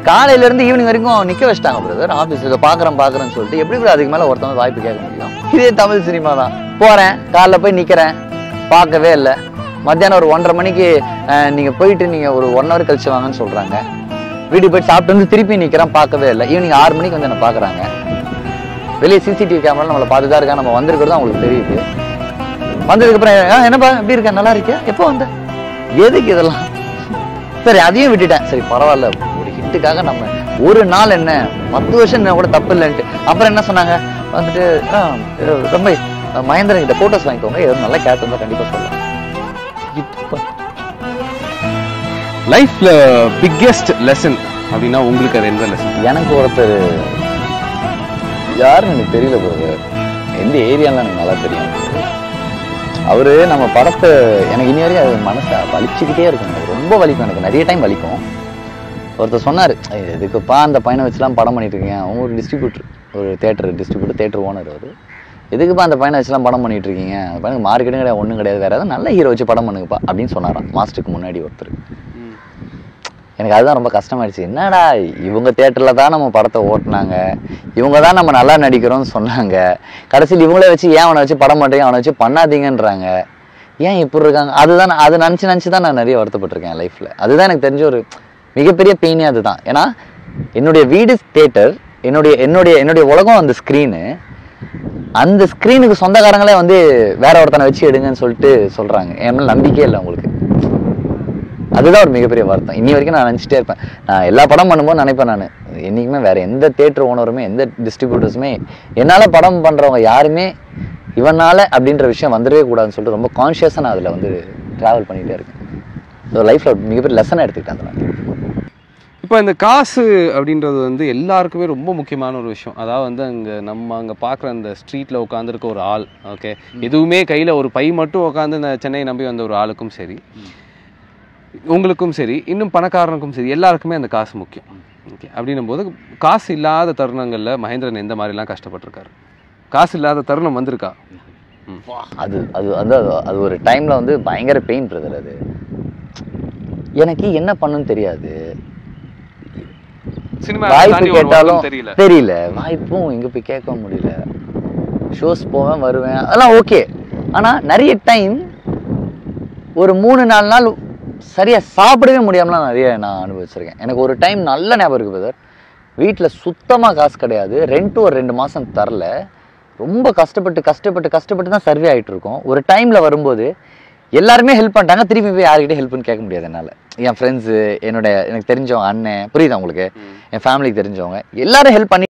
காலையில இருந்து ஈவினிங் வரைக்கும் நிக்க வச்சிட்டாங்க பிரதர் ஆபீஸ்ல பாக்குறேன் பாக்குறேன்னு சொல்லிட்டு எப்படி bro அதுக்கு மேல ஒருத்தவங்க வாய்ப்பு கேட்க முடியும் இதே தமிழ் சினிமா தான் போறேன் காலைல போய் நிக்கிறேன் பார்க்கவே இல்லை மத்தியானம் ஒரு ஒன்றரை மணிக்கு அஹ், நீங்க போயிட்டு நீங்க ஒரு ஒன் ஹவர் கழிச்சு வாங்கன்னு சொல்றாங்க வீட்டுக்கு போயிட்டு சாப்பிட்டு வந்து திருப்பி நிக்கிறேன் பார்க்கவே இல்லை ஈவினிங் ஆறு மணிக்கு வந்து என்ன பாக்குறாங்க வெளியே சிசிடிவி கேமரா நம்மளை பார்த்து தான் இருக்கா நம்ம வந்திருக்கிறது அவங்களுக்கு தெரியுது வந்ததுக்கு அப்புறம் "ஆ, என்னப்பா எப்படி இருக்க நல்லா இருக்கியா எப்போ வந்த எதுக்கு இதெல்லாம் சரி அதையும் விட்டுட்டேன் சரி பரவாயில்ல ஒரு ஹிட்டுக்காக நம்ம ஒரு நாள் என்ன பத்து வருஷம் என்ன கூட தப்பு இல்லைன்ட்டு அப்புறம் என்ன சொன்னாங்க வந்துட்டு "ஆ, அஹ், ரொம்ப அஹ், மகேந்திரன் கிட்ட போட்டோஸ் வாங்கிக்கோங்க எதுவும் நல்லா கேட்டு இருந்தா கண்டிப்பா சொல்லலாம் இப்ப லைஃப்ல பிக்கெஸ்ட் லெசன் அப்படின்னா உங்களுக்கு அது எந்த லெசன் எனக்கு ஒருத்தர் யாருன்னு எனக்கு தெரியல பிரதர் எந்த ஏரியாலாம் எனக்கு நல்லா தெரியும் அவரு நம்ம படத்தை எனக்கு இனி வரைக்கும் அது மனசை வலிச்சுக்கிட்டே இருக்கும் எனக்கு ரொம்ப வலிக்கும் எனக்கு நிறைய டைம் வலிக்கும் ஒருத்தர் சொன்னார் எதுக்குப்பா அந்த பையனை வச்சுலாம் படம் பண்ணிட்டு இருக்கீங்க அவங்க ஒரு டிஸ்ட்ரிபியூட்டர் ஒரு தேட்டர் டிஸ்ட்ரிபியூட்டர் தேட்டர் ஓனர் அவர் எதுக்குப்பா அந்த பையனை வச்சுலாம் படம் பண்ணிட்டு இருக்கீங்க அந்த பையனுக்கு மார்க்கெட்டும் கிடையாது ஒன்றும் கிடையாது வேற ஏதாவது நல்ல ஹீரோ வச்சு படம் பண்ணுங்கப்பா அப்படின்னு சொன்னாராம் மாஸ்டருக்கு முன்னாடி ஒருத்தர் எனக்கு அதுதான் ரொம்ப கஷ்டமாயிடுச்சு என்னடா இவங்க தேட்டரில் தான் நம்ம படத்தை ஓட்டுனாங்க இவங்க தான் நம்ம நல்லா நடிக்கிறோம்னு சொன்னாங்க கடைசியில் இவங்களே வச்சு ஏன் அவனை வச்சு படம் பண்ணுறீங்க அவனை வச்சு பண்ணாதீங்கன்றாங்க ஏன் இப்படி இருக்காங்க அதுதான் நான் அது நினச்சி நினச்சி தான் நான் நிறைய வருத்தப்பட்டிருக்கேன் லைஃப்பில் அதுதான் எனக்கு தெரிஞ்ச ஒரு மிகப்பெரிய பெயினே அதுதான் ஏன்னா என்னுடைய வீடு தேட்டர் என்னுடைய என்னுடைய என்னுடைய உலகம் அந்த ஸ்க்ரீனு அந்த ஸ்க்ரீனுக்கு சொந்தக்காரங்களே வந்து வேற ஒருத்தனை வச்சு எடுங்கன்னு சொல்லிட்டு சொல்கிறாங்க என் மேல நம்பிக்கையே இல்லை உங்களுக்கு அதுதான் ஒரு மிகப்பெரிய வருத்தம் இன்னி வரைக்கும் நான் நினச்சிட்டே இருப்பேன் நான் எல்லா படம் பண்ணும்போது நினைப்பேன் நான் என்றைக்குமே வேற எந்த தேட்டர் ஓனருமே எந்த டிஸ்ட்ரிபியூட்டர்ஸுமே என்னால் படம் பண்ணுறவங்க யாருமே இவனால அப்படின்ற விஷயம் வந்துடவே கூடாதுன்னு சொல்லிட்டு ரொம்ப கான்ஷியஸாக நான் அதில் வந்து ட்ராவல் பண்ணிகிட்டே இருக்கேன் ஸோ லைஃப்பில் மிகப்பெரிய லெசனை எடுத்துக்கிட்டேன் அதனால் இப்போ இந்த காசு அப்படின்றது வந்து எல்லாருக்குமே ரொம்ப முக்கியமான ஒரு விஷயம் அதாவது வந்து அங்கே நம்ம அங்கே பார்க்குற அந்த ஸ்ட்ரீட்டில் உட்காந்துருக்க ஒரு ஆள் ஓகே எதுவுமே கையில் ஒரு பை மட்டும் உட்காந்து இந்த சென்னையை நம்பி வந்த ஒரு ஆளுக்கும் சரி உங்களுக்கும் சரி இன்னும் பணக்காரனுக்கும் சரி எல்லாருக்குமே அந்த காசு முக்கியம் ஓகே அப்படின்னும் போது காசு இல்லாத தருணங்களில் மகேந்திரன் எந்த மாதிரிலாம் கஷ்டப்பட்டிருக்காரு காசு இல்லாத தருணம் வந்திருக்கா ம். அது அது வந்து அது- அது ஒரு டைமில் வந்து பயங்கர பெயின் பிரதர் அது எனக்கு என்ன பண்ணுன்னு தெரியாது சினிமா வாய்ப்பு தாண்டி ஒரு கேட்டாலும் உலகம் தெரியல தெரியல வாய்ப்பும் இங்க போய் கேட்க முடியல ஷோஸ் போவேன் வருவேன் அதெல்லாம் ஓகே ஆனா நிறைய டைம் ஒரு மூணு நாலு நாள் சரியா சாப்பிடவே முடியாமலாம் நிறைய நான் அனுபவிச்சிருக்கேன் எனக்கு ஒரு டைம் நல்ல ஞாபகம் இருக்கு பிரதர் வீட்டில் சுத்தமா காசு கிடையாது ரெண்ட் ஒரு ரெண்டு மாசம் தரல ரொம்ப கஷ்டப்பட்டு கஷ்டப்பட்டு கஷ்டப்பட்டு தான் சர்வே ஆயிட்டு இருக்கோம் ஒரு டைம்ல வரும்போது எல்லாருமே ஹெல்ப் பண்ணிட்டாங்க திருப்பி போய் யார்கிட்ட ஹெல்ப்னு கேட்க முடியாது என்னால என் ஃப்ரெண்ட்ஸு என்னோட எனக்கு தெரிஞ்சவங்க அண்ணன் புரியுதா உங்களுக்கு என் ஃபேமிலிக்கு தெரிஞ்சவங்க எல்லாரும் ஹெல்ப் பண்ணி